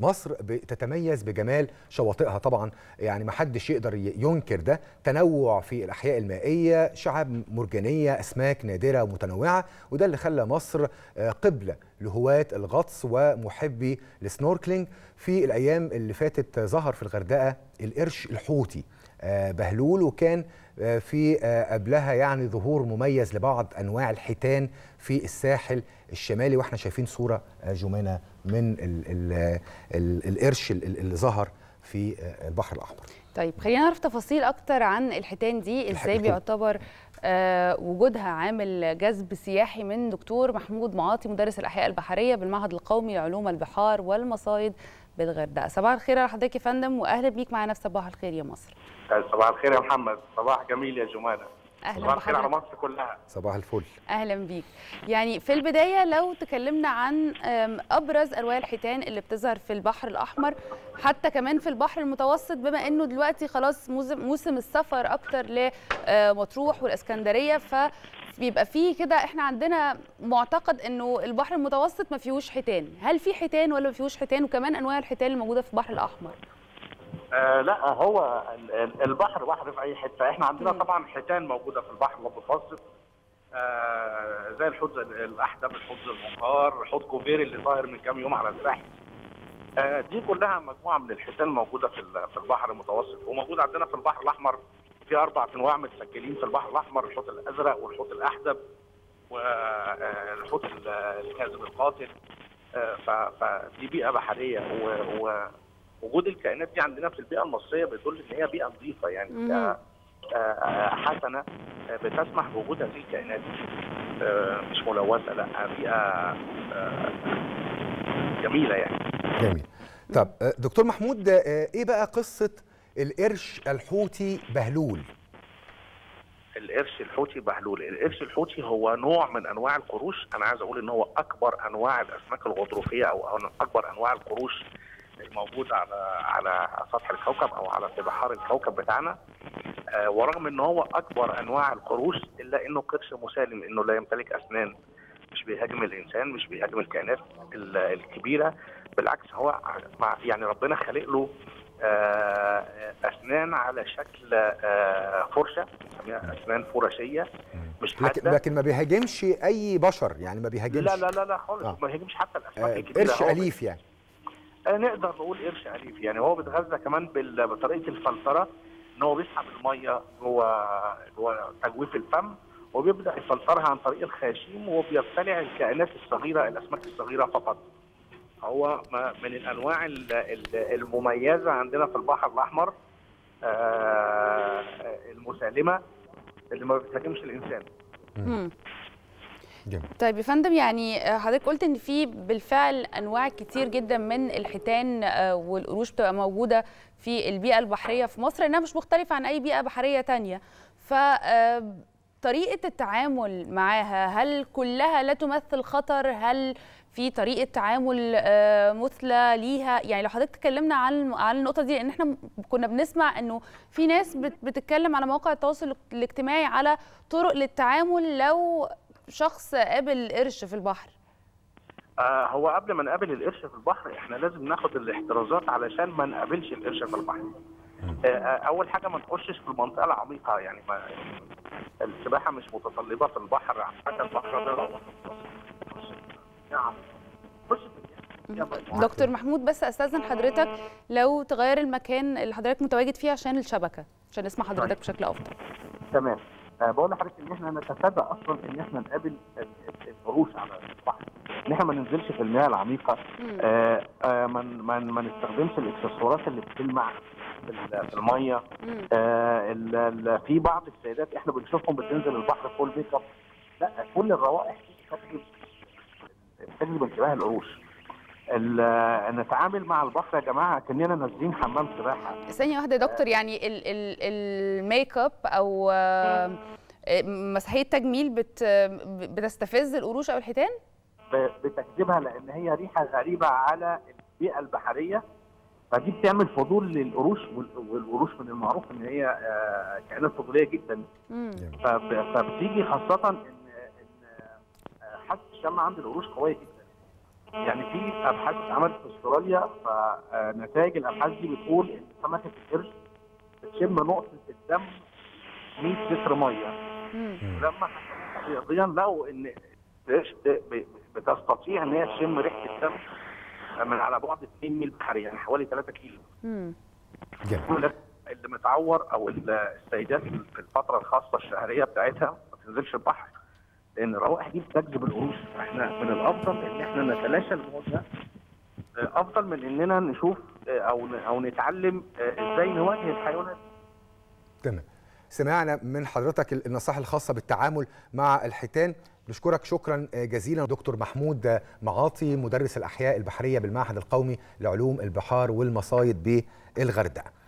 مصر بتتميز بجمال شواطئها طبعا يعني ما حدش يقدر ينكر ده تنوع في الاحياء المائيه شعاب مرجانيه اسماك نادره ومتنوعه وده اللي خلى مصر قبله لهواة الغطس ومحبي السنوركلينج في الايام اللي فاتت ظهر في الغردقه القرش الحوتي بهلول وكان في قبلها يعني ظهور مميز لبعض انواع الحيتان في الساحل الشمالي واحنا شايفين صوره جمانه من ال ال ال القرش اللي ظهر في البحر الاحمر. طيب خلينا نعرف تفاصيل اكتر عن الحيتان دي ازاي بيعتبر آه وجودها عامل جذب سياحي من دكتور محمود معاطي مدرس الاحياء البحريه بالمعهد القومي لعلوم البحار والمصايد بالغردقه صباح الخير على حضرتك يا فندم واهلا بيك معانا في صباح الخير يا مصر صباح الخير يا محمد صباح جميل يا جمانه اهلا صباح الخير على مصر كلها صباح الفل اهلا بيك يعني في البدايه لو تكلمنا عن ابرز انواع الحيتان اللي بتظهر في البحر الاحمر حتى كمان في البحر المتوسط بما انه دلوقتي خلاص موسم السفر اكتر لمطروح والاسكندريه ف بيبقى فيه كده احنا عندنا معتقد انه البحر المتوسط ما فيهوش حيتان هل في حيتان ولا ما فيهوش حيتان وكمان انواع الحيتان الموجوده في البحر الاحمر آه لا هو البحر بحر في اي حته احنا عندنا م. طبعا حيتان موجوده في البحر المتوسط آه زي الحوت الاحدب الحوت المنقار حوت كوفير اللي ظاهر من كام يوم على الساحل آه دي كلها مجموعه من الحيتان موجوده في في البحر المتوسط وموجود عندنا في البحر الاحمر في اربع انواع متسجلين في البحر الاحمر الحوت الازرق والحوت الاحدب والحوت الكاذب القاتل فدي بيئه بحريه ووجود الكائنات دي عندنا في البيئه المصريه بيدل ان هي بيئه نظيفه يعني بيئه حسنه بتسمح بوجود هذه الكائنات مش ملوثه لا بيئه جميله يعني جميل طب دكتور محمود ايه بقى قصه القرش الحوتي بهلول القرش الحوتي بهلول القرش الحوتي هو نوع من انواع القروش انا عايز اقول ان هو اكبر انواع الاسماك الغضروفيه او اكبر انواع القروش الموجوده على على سطح الكوكب او على في بحار الكوكب بتاعنا آه ورغم ان هو اكبر انواع القروش الا انه قرش مسالم انه لا يمتلك اسنان مش بيهاجم الانسان مش بيهاجم الكائنات الكبيره بالعكس هو يعني ربنا خالق له اسنان على شكل فرشه بنسميها اسنان فراشيه مش لكن لكن ما بيهاجمش اي بشر يعني ما بيهاجمش لا لا لا لا خالص آه. ما بيهاجمش حتى الاسماك آه الكبيره قرش اليف يعني آه نقدر نقول قرش اليف يعني هو بيتغذى كمان بطريقه الفلتره ان هو بيسحب الميه جوه جوه تجويف الفم وبيبدا يفلترها عن طريق الخياشيم وبيبتلع الكائنات الصغيره الاسماك الصغيره فقط هو من الانواع المميزه عندنا في البحر الاحمر المسالمه اللي ما بتهاجمش الانسان. طيب يا فندم يعني حضرتك قلت ان في بالفعل انواع كتير جدا من الحيتان والقروش بتبقى موجوده في البيئه البحريه في مصر انها مش مختلفه عن اي بيئه بحريه ثانيه. ف طريقه التعامل معاها هل كلها لا تمثل خطر هل في طريقه تعامل مثلى ليها يعني لو حضرتك تكلمنا عن عن النقطه دي لان احنا كنا بنسمع انه في ناس بتتكلم على مواقع التواصل الاجتماعي على طرق للتعامل لو شخص قابل قرش في البحر آه هو قبل ما نقابل القرش في البحر احنا لازم ناخد الاحترازات علشان ما نقابلش القرش في البحر آه اول حاجه ما نخشش في المنطقه العميقه يعني ما السباحه مش متطلبه في البحر عامه البحر ده نعم دكتور محمود بس استاذن حضرتك لو تغير المكان اللي حضرتك متواجد فيه عشان الشبكه عشان نسمع حضرتك بشكل افضل تمام أه بقول لحضرتك ان احنا نتفادى اصلا ان احنا نقابل القروش على البحر ان احنا ما ننزلش في المياه العميقه آه آه ما ما نستخدمش الاكسسوارات اللي بتلمع في الميه آه في بعض السيدات احنا بنشوفهم بتنزل البحر فول ميك اب لا كل الروائح دي تجذب انتباه القروش نتعامل مع البحر يا جماعه كاننا نازلين حمام سباحه ثانيه واحده يا دكتور يعني ال ال الميك اب او مسرحيه تجميل بت بتستفز القروش او الحيتان بتجذبها لان هي ريحه غريبه على البيئه البحريه فدي بتعمل فضول للقروش والقروش من المعروف ان هي كائنات فضوليه جدا فبتيجي خاصه ان ان حاسه الشم عند القروش قويه جدا يعني في ابحاث اتعملت في استراليا فنتائج الابحاث دي بتقول ان سمكه القرش بتشم نقطه الدم 100 لتر ميه مم. لما رياضيا لقوا ان القرش ب- ب- بتستطيع ان هي تشم ريحه الدم من على بعد 2 ميل بحري يعني حوالي 3 كيلو مم. جميل يقول لك اللي متعور او ال- السيدات في الفتره الخاصه الشهريه بتاعتها ما تنزلش البحر لان الروائح دي بتجذب القروش احنا من الافضل ان احنا نتلاشى المواجهه آه، افضل من اننا نشوف آه، او ن- او نتعلم آه، ازاي نواجه الحيوانات تمام سمعنا من حضرتك النصائح الخاصة بالتعامل مع الحيتان نشكرك شكرا جزيلا دكتور محمود معاطي مدرس الأحياء البحرية بالمعهد القومي لعلوم البحار والمصايد بالغردقة